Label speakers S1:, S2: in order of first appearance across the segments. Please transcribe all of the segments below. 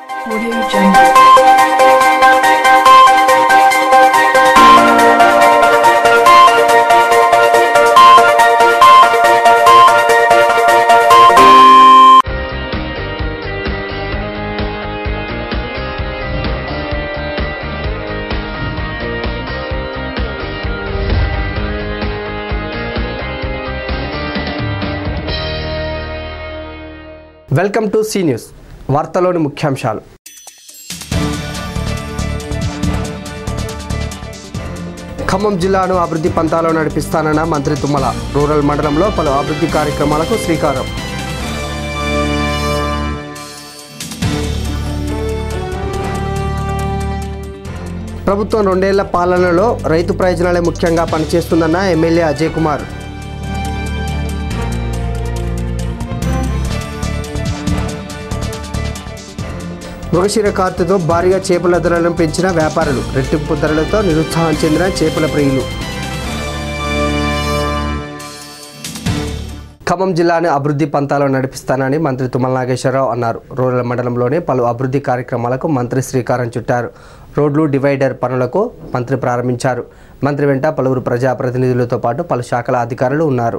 S1: Audio Jungle.
S2: Welcome to C News వార్తలోని ముఖ్యాంశాలు ఖమ్మం జిల్లాను అభివృద్ధి పంతాలో నడిపిస్తానన్న మంత్రి తుమ్మల రూరల్ మండలంలో పలు అభివృద్ధి కార్యక్రమాలకు శ్రీకారం ప్రభుత్వం రెండేళ్ల పాలనలో రైతు ప్రయోజనాలే ముఖ్యంగా పనిచేస్తుందన్న ఎమ్మెల్యే అజయ్ కుమార్ మృగశిర కార్తెతో భారీగా చేపల ధరలను పెంచిన వ్యాపారులు రెట్టింపు ధరలతో నిరుత్సాహం చెందిన చేపల ప్రియులు ఖమ్మం జిల్లాను అభివృద్ధి పంతాలో నడిపిస్తానని మంత్రి తుమ్మల నాగేశ్వరరావు అన్నారు రూరల్ మండలంలోని పలు అభివృద్ధి కార్యక్రమాలకు మంత్రి శ్రీకారం చుట్టారు రోడ్లు డివైడర్ పనులకు మంత్రి ప్రారంభించారు మంత్రి వెంట పలువురు ప్రజాప్రతినిధులతో పాటు పలు శాఖల అధికారులు ఉన్నారు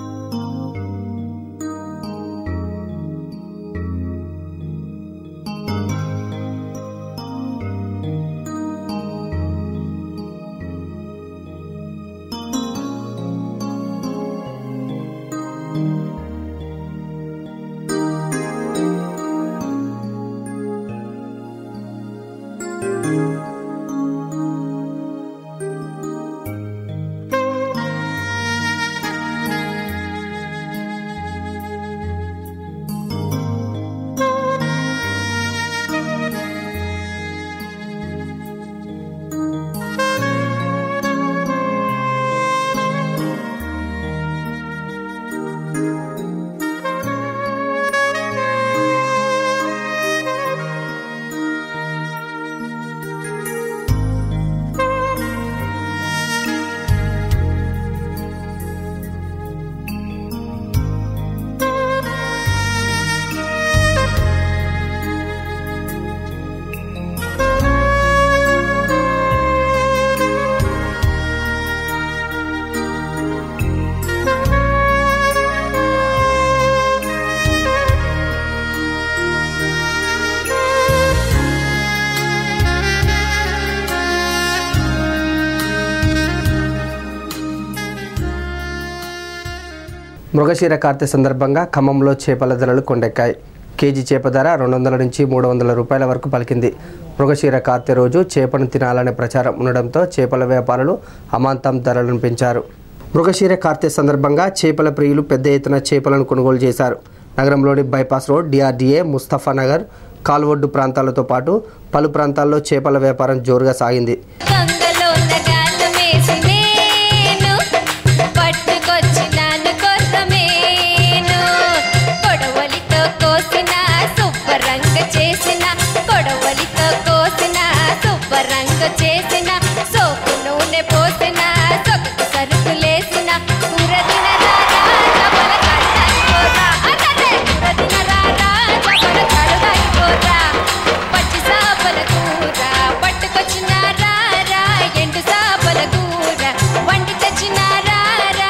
S2: మృగశిర కార్తె సందర్భంగా ఖమ్మంలో చేపల ధరలు కొండెక్కాయి కేజీ చేప ధర రెండు వందల నుంచి మూడు వందల రూపాయల వరకు పలికింది మృగశిర కార్తె రోజు చేపను తినాలనే ప్రచారం ఉండడంతో చేపల వ్యాపారులు అమాంతం ధరలను పెంచారు మృగశిర కార్తె సందర్భంగా చేపల ప్రియులు పెద్ద ఎత్తున చేపలను కొనుగోలు చేశారు నగరంలోని bypass road DRDA Mustafa Nagar Kalvoddu ప్రాంతాలతో పాటు పలు ప్రాంతాల్లో చేపల వ్యాపారం జోరుగా సాగింది
S3: గంగలో నగాలమేసి నేను పట్టుకొచ్చినాను కొర్రమేను కొడవలితో కోసిన సుబ్బరంగ చేసిన కొడవలితో కోసిన సుబ్బరంగ చేసిన సోపు నూనె పోసిన సొగకు సరుకులేసిన కూరదిన రారా చపల కడదాయిపోరా అరే కూరదిన రారా చపల కడదాయిపోరా పచ్చి సాపల కూర పట్టుకొచ్చిన రారా ఎండు సాపల కూర వండి తెచ్చిన రారా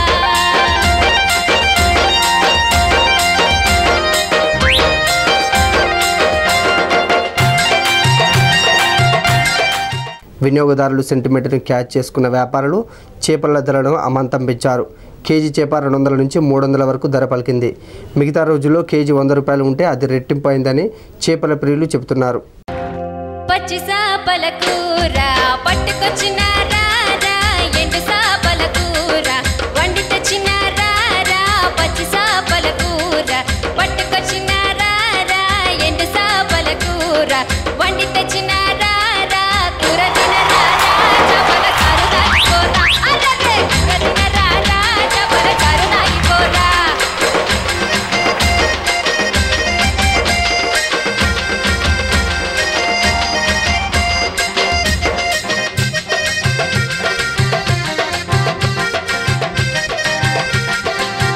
S2: వినియోగదారులు సెంటిమెంట్ని క్యాచ్ చేసుకున్న వ్యాపారులు చేపల ధరలను అమాంతం పెంచారు కేజీ చేప రెండు వందల నుంచి మూడు వందల వరకు ధర పలికింది మిగతా రోజుల్లో కేజీ వంద రూపాయలు ఉంటే అది రెట్టింపు అయిందని చేపల ప్రియులు చెబుతున్నారు
S3: పచ్చి సాపల కూర పట్టుకొచ్చిన రారా ఎండు సాపల కూర వండి తెచ్చిన రారా పచ్చి సాపల కూర పట్టుకొచ్చిన రారా ఎండు సాపల కూర వండి తెచ్చిన రారా కూర తిన రారా చపల కరుదాయిపోరా అరే కూర తిన రారా చపల కరుదాయిపోరా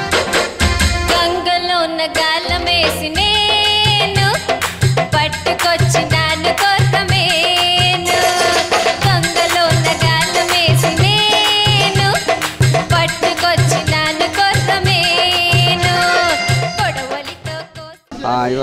S3: గంగలో ఉన్న గాలం వేసి నేను పట్టుకొచ్చిన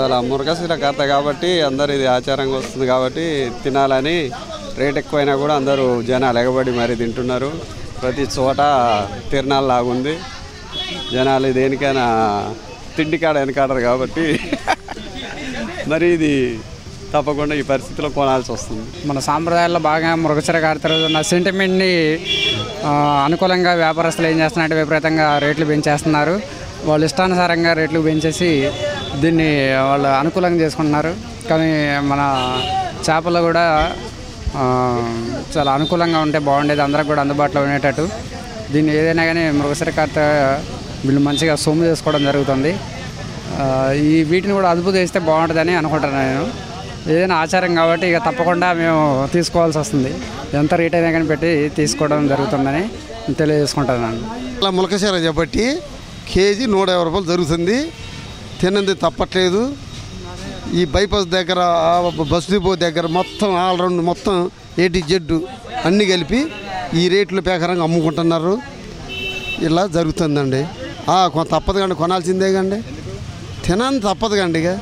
S4: ఇవాళ మురగశిర కర్త కాబట్టి అందరు ఇది ఆచారంగా వస్తుంది కాబట్టి తినాలని రేట్ ఎక్కువైనా కూడా అందరూ జనాలు ఎగబడి మరి తింటున్నారు ప్రతి చోట తిరణాలు లాగుంది జనాలు దేనికైనా తిండి కాడ వెనకాడరు కాబట్టి మరి ఇది తప్పకుండా ఈ పరిస్థితిలో కొనాల్సి వస్తుంది
S5: మన సాంప్రదాయాల్లో బాగా మృగశిర కార్తె రోజు ఉన్న సెంటిమెంట్ని ఆ, అనుకూలంగా వ్యాపారస్తులు ఏం చేస్తున్నారంటే విపరీతంగా రేట్లు పెంచేస్తున్నారు వాళ్ళు ఇష్టానుసారంగా రేట్లు పెంచేసి దీన్ని వాళ్ళు అనుకూలంగా చేసుకుంటున్నారు కానీ మన చేపలు కూడా ఆ, చాలా అనుకూలంగా ఉంటే బాగుండేది అందరికి కూడా అందుబాటులో ఉండేటట్టు దీన్ని ఏదైనా కానీ మృగశిర కార్తె వీళ్ళు మంచిగా సొమ్ము చేసుకోవడం జరుగుతుంది ఆ, ఈ వీటిని కూడా అదుపు చేస్తే బాగుంటుందని అనుకుంటున్నాను నేను ఏదైనా ఆచారం కాబట్టి ఇక తప్పకుండా మేము తీసుకోవాల్సి వస్తుంది ఎంత రేట్ అయినా కానీ పెట్టి తీసుకోవడం జరుగుతుందని తెలియజేసుకుంటున్నాను
S6: ఇలా ములకశీర చేపట్టి కేజీ నూట యాభై రూపాయలు జరుగుతుంది తిన్నది తప్పట్లేదు ఈ బైపాస్ దగ్గర ఆ బస్ డిపో దగ్గర మొత్తం ఆల్ రౌండ్ మొత్తం ఏటి జెడ్ అన్నీ కలిపి ఈ రేట్లు ప్రకారంగా అమ్ముకుంటున్నారు ఇలా జరుగుతుందండి ఆ, కొ- తప్పదు కండి కొనాల్సిందే కండి తినని తప్పదు కండి ఇక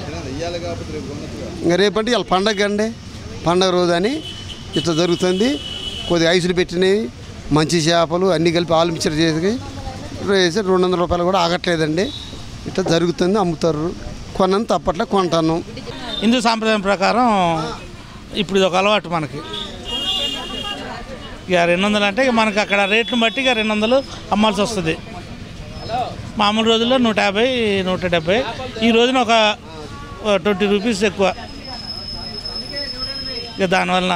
S6: ఇంకా రేపంటే ఇలా పండగ అండి పండగ రోజు అని ఇట్లా జరుగుతుంది కొద్దిగా ఐసులు పెట్టినవి మంచి చేపలు అన్నీ కలిపి ఆలు మిక్చర్ చేసి వేసి రెండు వందల రూపాయలు కూడా ఆగట్లేదండి ఇట్లా జరుగుతుంది అమ్ముతారు కొనని తప్పట్లే కొంటాను
S7: హిందూ సాంప్రదాయం ప్రకారం ఇప్పుడు ఇది ఒక అలవాటు మనకి ఇక రెండు వందలు అంటే ఇక మనకి అక్కడ రేట్ను బట్టి ఇక రెండు వందలు అమ్మాల్సి వస్తుంది మామూలు రోజుల్లో నూట యాభై నూట డెబ్బై ఈ రోజున ఒక ట్వంటీ రూపీస్ ఎక్కువ ఇక దానివల్ల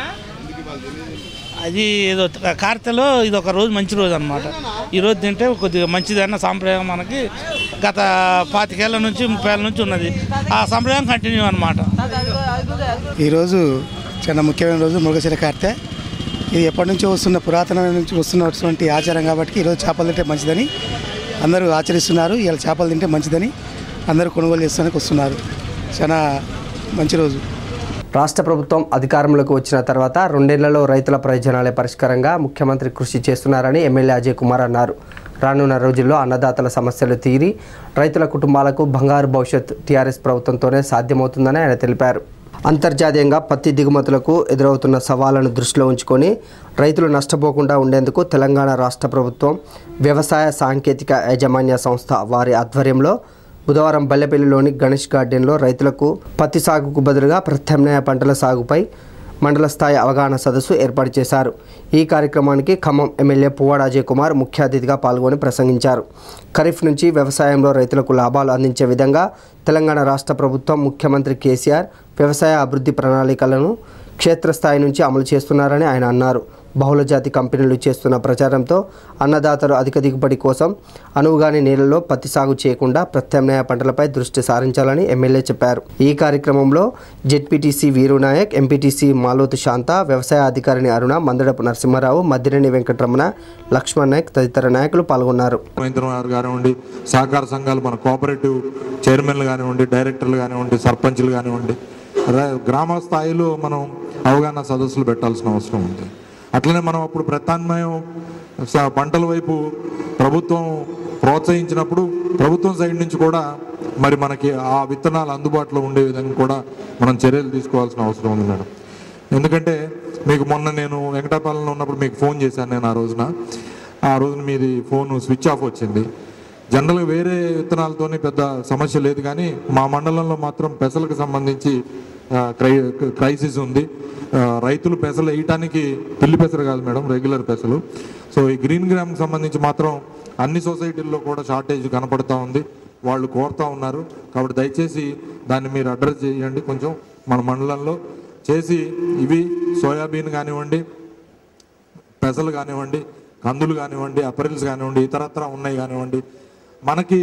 S7: అది ఏదో కార్తెలో ఇది ఒక రోజు మంచి రోజు అనమాట ఈ రోజు తింటే కొద్దిగా మంచిదన్న సాంప్రదాయం మనకి గత పాతికేళ్ల నుంచి ముప్పై ఏళ్ళ నుంచి ఉన్నది ఆ సాంప్రదాయం కంటిన్యూ అనమాట
S8: ఈరోజు చాలా ముఖ్యమైన రోజు మృగశిర కార్తె ఇది ఎప్పటి నుంచో వస్తున్న పురాతన నుంచి వస్తున్నటువంటి ఆచారం కాబట్టి ఈరోజు చేపలు తింటే మంచిదని అందరూ ఆచరిస్తున్నారు ఇలా చేపలు తింటే మంచిదని అందరూ కొనుగోలు చేస్తానికి వస్తున్నారు చాలా మంచి రోజు
S2: రాష్ట్ర ప్రభుత్వం అధికారంలోకి వచ్చిన తర్వాత రెండేళ్లలో రైతుల ప్రయోజనాలే పరిష్కారంగా ముఖ్యమంత్రి కృషి చేస్తున్నారని ఎమ్మెల్యే అజయ్ కుమార్ అన్నారు రానున్న రోజుల్లో అన్నదాతల సమస్యలు తీరి రైతుల కుటుంబాలకు బంగారు భవిష్యత్ టీఆర్ఎస్ ప్రభుత్వంతోనే సాధ్యమవుతుందని ఆయన తెలిపారు అంతర్జాతీయంగా పత్తి దిగుమతులకు ఎదురవుతున్న సవాళ్లను దృష్టిలో ఉంచుకొని రైతులు నష్టపోకుండా ఉండేందుకు తెలంగాణ రాష్ట్ర ప్రభుత్వం వ్యవసాయ సాంకేతిక యాజమాన్య సంస్థ వారి ఆధ్వర్యంలో బుధవారం బల్లెపల్లిలోని గణేష్ గార్డెన్లో రైతులకు పత్తి సాగుకు బదులుగా ప్రత్యామ్నాయ పంటల సాగుపై మండల స్థాయి అవగాహన సదస్సు ఏర్పాటు చేశారు ఈ కార్యక్రమానికి ఖమ్మం ఎమ్మెల్యే పువ్వాడ అజయ్ కుమార్ ముఖ్య అతిథిగా పాల్గొని ప్రసంగించారు ఖరీఫ్ నుంచి వ్యవసాయంలో రైతులకు లాభాలు అందించే విధంగా తెలంగాణ రాష్ట్ర ప్రభుత్వం ముఖ్యమంత్రి కేసీఆర్ వ్యవసాయ అభివృద్ధి ప్రణాళికలను క్షేత్రస్థాయి నుంచి అమలు చేస్తున్నారని ఆయన అన్నారు బహుళజాతి కంపెనీలు చేస్తున్న ప్రచారంతో అన్నదాతలు అధిక దిగుబడి కోసం అనువుగాని నీళ్లలో పత్తి సాగు చేయకుండా ప్రత్యామ్నాయ పంటలపై దృష్టి సారించాలని ఎమ్మెల్యే చెప్పారు ఈ కార్యక్రమంలో జెడ్పీటీసీ వీరునాయక్ ఎంపీటీసీ మాలోతు శాంత వ్యవసాయ అధికారిని అరుణ మందడపు నరసింహారావు మద్దిరేని వెంకటరమణ లక్ష్మణ్ నాయక్ తదితర నాయకులు పాల్గొన్నారు
S9: మహేంద్ర గారు కానివ్వండి సహకార సంఘాలు మన కోఆపరేటివ్ చైర్మన్లు కానివ్వండి డైరెక్టర్లు కానివ్వండి సర్పంచ్లు కానివ్వండి ర- గ్రామ స్థాయిలో మనం అవగాహన సదస్సులు పెట్టాల్సిన అవసరం ఉంది అట్లనే మనం అప్పుడు ప్రత్యామ్నాయం స- పంటల వైపు ప్రభుత్వం ప్రోత్సహించినప్పుడు ప్రభుత్వం సైడ్ నుంచి కూడా మరి మనకి ఆ విత్తనాలు అందుబాటులో ఉండే విధంగా కూడా మనం చర్యలు తీసుకోవాల్సిన అవసరం ఉంది మేడం ఎందుకంటే మీకు మొన్న నేను వెంకటాపాలెంలో ఉన్నప్పుడు మీకు ఫోన్ చేశాను నేను ఆ రోజున ఆ రోజున మీది ఫోన్ స్విచ్ ఆఫ్ వచ్చింది జనరల్గా వేరే విత్తనాలతోని పెద్ద సమస్య లేదు కానీ మా మండలంలో మాత్రం పెసలకు సంబంధించి ఆ, క్రై క్రైసిస్ ఉంది ఆ, రైతులు పెసలు వేయటానికి పిల్లి పెసలు కాదు మేడం రెగ్యులర్ పెసలు సో ఈ గ్రీన్ గ్రామ్కి సంబంధించి మాత్రం అన్ని సొసైటీల్లో కూడా షార్టేజ్ కనపడతా ఉంది వాళ్ళు కోరుతా ఉన్నారు కాబట్టి దయచేసి దాన్ని మీరు అడ్రస్ చేయండి కొంచెం మన మండలంలో చేసి ఇవి సోయాబీన్ కానివ్వండి పెసలు కానివ్వండి కందులు కానివ్వండి అపరిల్స్ కానివ్వండి ఇతరత్ర ఉన్నాయి కానివ్వండి మనకి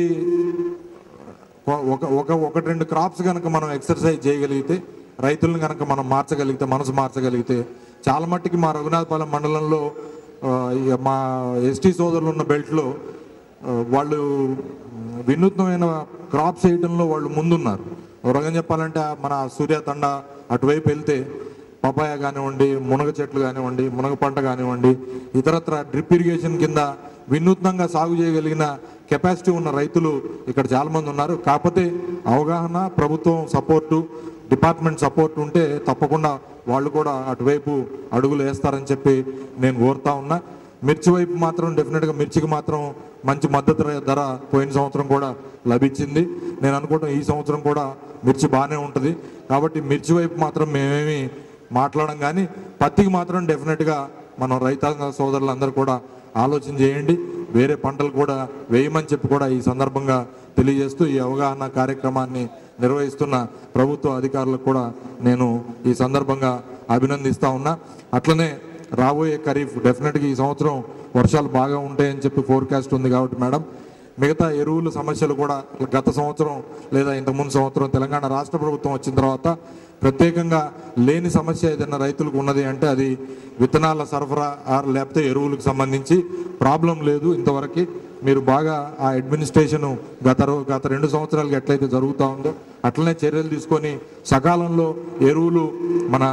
S9: ఒక ఒక ఒకటి రెండు క్రాప్స్ కనుక మనం ఎక్సర్సైజ్ చేయగలిగితే రైతులను కనుక మనం మార్చగలిగితే మనసు మార్చగలిగితే చాలా మట్టుకి మా రఘునాథపాలెం మండలంలో ఆ, ఇక మా ఎస్టీ సోదరులు ఉన్న బెల్ట్లో ఆ, వాళ్ళు వినూత్నమైన క్రాప్స్ వేయడంలో వాళ్ళు ముందున్నారు ఒక రకంగా చెప్పాలంటే మన సూర్య తండ అటువైపు వెళ్తే పపాయ కానివ్వండి మునగ చెట్లు కానివ్వండి మునగ పంట కానివ్వండి ఇతరత్ర డ్రిప్ ఇరిగేషన్ కింద వినూత్నంగా సాగు చేయగలిగిన కెపాసిటీ ఉన్న రైతులు ఇక్కడ చాలామంది ఉన్నారు కాకపోతే అవగాహన ప్రభుత్వం సపోర్టు డిపార్ట్మెంట్ సపోర్ట్ ఉంటే తప్పకుండా వాళ్ళు కూడా అటువైపు అడుగులు వేస్తారని చెప్పి నేను కోరుతా ఉన్నా మిర్చి వైపు మాత్రం డెఫినెట్గా మిర్చికి మాత్రం మంచి మద్దతు ర- ధర పోయిన సంవత్సరం కూడా లభించింది నేను అనుకుంటాం ఈ సంవత్సరం కూడా మిర్చి బాగానే ఉంటుంది కాబట్టి మిర్చి వైపు మాత్రం మేమేమి మాట్లాడడం కానీ పత్తికి మాత్రం డెఫినెట్గా మనం రైతాంగ సోదరులందరూ కూడా ఆలోచన చేయండి వేరే పంటలు కూడా వేయమని చెప్పి కూడా ఈ సందర్భంగా తెలియజేస్తూ ఈ అవగాహన కార్యక్రమాన్ని నిర్వహిస్తున్న ప్రభుత్వ అధికారులకు కూడా నేను ఈ సందర్భంగా అభినందిస్తా ఉన్నా అట్లనే రాబోయే ఖరీఫ్ డెఫినెట్గా ఈ సంవత్సరం వర్షాలు బాగా ఉంటాయని చెప్పి ఫోర్కాస్ట్ ఉంది కాబట్టి మేడం మిగతా ఎరువుల సమస్యలు కూడా గత సంవత్సరం లేదా ఇంతకుముందు సంవత్సరం తెలంగాణ రాష్ట్ర ప్రభుత్వం వచ్చిన తర్వాత ప్రత్యేకంగా లేని సమస్య ఏదైనా రైతులకు ఉన్నది అంటే అది విత్తనాల సరఫరా ఆర్ లేకపోతే ఎరువులకు సంబంధించి ప్రాబ్లం లేదు ఇంతవరకు మీరు బాగా ఆ అడ్మినిస్ట్రేషన్ గత రో- గత రెండు సంవత్సరాలుగా ఎట్లయితే జరుగుతూ ఉందో అట్లనే చర్యలు తీసుకొని సకాలంలో ఎరువులు మన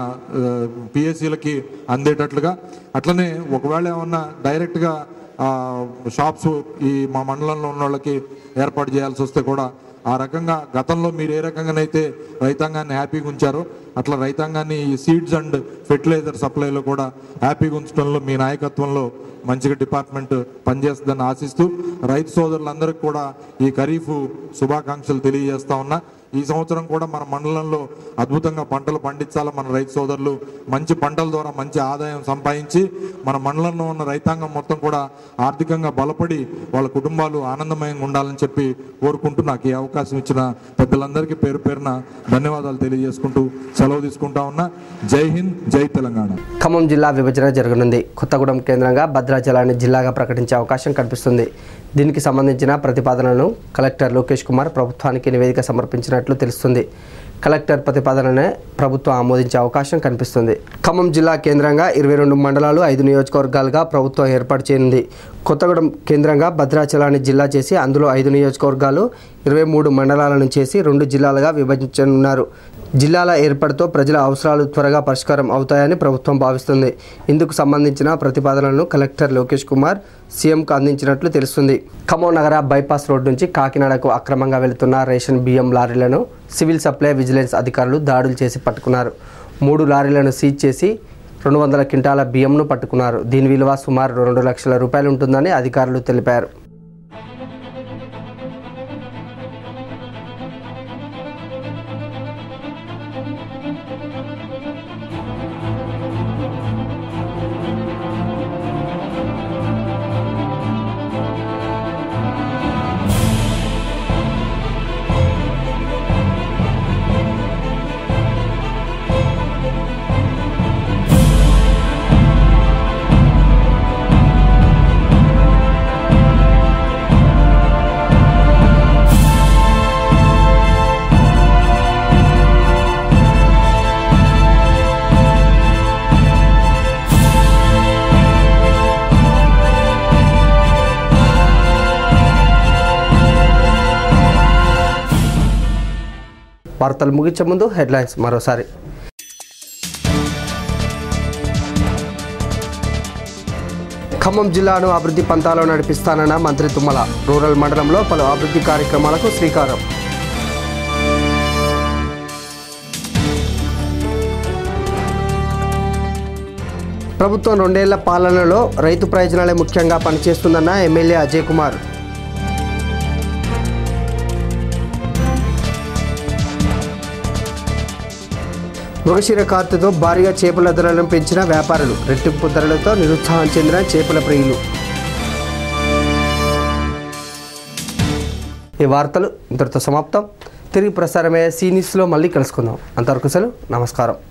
S9: పిఎస్సీలకి అందేటట్లుగా అట్లనే ఒకవేళ ఏమన్నా డైరెక్ట్గా ఆ, షాప్స్ ఈ మా మండలంలో ఉన్న వాళ్ళకి ఏర్పాటు చేయాల్సి వస్తే కూడా ఆ రకంగా గతంలో మీరు ఏ రకంగానైతే రైతాంగాన్ని హ్యాపీగా ఉంచారో అట్లా రైతాంగాన్ని ఈ సీడ్స్ అండ్ ఫెర్టిలైజర్ సప్లైలో కూడా హ్యాపీగా ఉంచడంలో మీ నాయకత్వంలో మంచిగా డిపార్ట్మెంట్ పనిచేస్తుందని ఆశిస్తూ రైతు సోదరులందరికీ కూడా ఈ ఖరీఫ్ శుభాకాంక్షలు తెలియజేస్తా ఉన్నా ఈ సంవత్సరం కూడా మన మండలంలో అద్భుతంగా పంటలు పండించాలి మన రైతు సోదరులు మంచి పంటల ద్వారా మంచి ఆదాయం సంపాదించి మన మండలంలో ఉన్న రైతాంగం మొత్తం కూడా ఆర్థికంగా బలపడి వాళ్ళ కుటుంబాలు ఆనందమయంగా ఉండాలని చెప్పి కోరుకుంటూ నాకు ఈ అవకాశం ఇచ్చిన పెద్దలందరికీ పేరు పేరున ధన్యవాదాలు తెలియజేసుకుంటూ సెలవు తీసుకుంటా ఉన్నా జై హింద్ జై తెలంగాణ
S2: ఖమ్మం జిల్లా విభజన జరగనుంది కొత్తగూడెం కేంద్రంగా భద్రాచలాన్ని జిల్లాగా ప్రకటించే అవకాశం కనిపిస్తుంది దీనికి సంబంధించిన ప్రతిపాదనను కలెక్టర్ లోకేష్ కుమార్ ప్రభుత్వానికి నివేదిక సమర్పించినట్లు తెలుస్తుంది కలెక్టర్ ప్రతిపాదననే ప్రభుత్వం ఆమోదించే అవకాశం కనిపిస్తుంది ఖమ్మం జిల్లా కేంద్రంగా ఇరవై రెండు మండలాలు ఐదు నియోజకవర్గాలుగా ప్రభుత్వం ఏర్పాటు చేయనుంది కొత్తగూడెం కేంద్రంగా భద్రాచలాన్ని జిల్లా చేసి అందులో ఐదు నియోజకవర్గాలు ఇరవై మూడు మండలాలను చేసి రెండు జిల్లాలుగా విభజించనున్నారు జిల్లాల ఏర్పాటుతో ప్రజల అవసరాలు త్వరగా పరిష్కారం అవుతాయని ప్రభుత్వం భావిస్తుంది ఇందుకు సంబంధించిన ప్రతిపాదనలను కలెక్టర్ లోకేష్ కుమార్ సీఎంకు అందించినట్లు తెలుస్తుంది ఖమ్మం నగర బైపాస్ రోడ్ నుంచి కాకినాడకు అక్రమంగా వెళుతున్న రేషన్ బియ్యం లారీలను సివిల్ సప్లై విజిలెన్స్ అధికారులు దాడులు చేసి పట్టుకున్నారు మూడు లారీలను సీజ్ చేసి రెండు వందల క్వింటాల బియ్యంను పట్టుకున్నారు దీని విలువ సుమారు రెండు లక్షల రూపాయలు ఉంటుందని అధికారులు తెలిపారు వార్తలు ముగించే ముందు హెడ్లైన్స్ మరోసారి ఖమ్మం జిల్లాను అభివృద్ధి పంతాలో నడిపిస్తానన్న మంత్రి తుమ్మల రూరల్ మండలంలో పలు అభివృద్ధి కార్యక్రమాలకు శ్రీకారం ప్రభుత్వం రెండేళ్ల పాలనలో రైతు ప్రయోజనాలే ముఖ్యంగా పనిచేస్తుందన్న ఎమ్మెల్యే అజయ్ కుమార్ మృగశిర కార్తెతో భారీగా చేపల ధరలను పెంచిన వ్యాపారులు రెట్టింపు ధరలతో నిరుత్సాహం చెందిన చేపల ప్రియులు ఈ వార్తలు ఇంతటితో సమాప్తం తిరిగి ప్రసారమయ్యే సీ న్యూస్లో మళ్ళీ కలుసుకుందాం అంతవరకు సెలవు నమస్కారం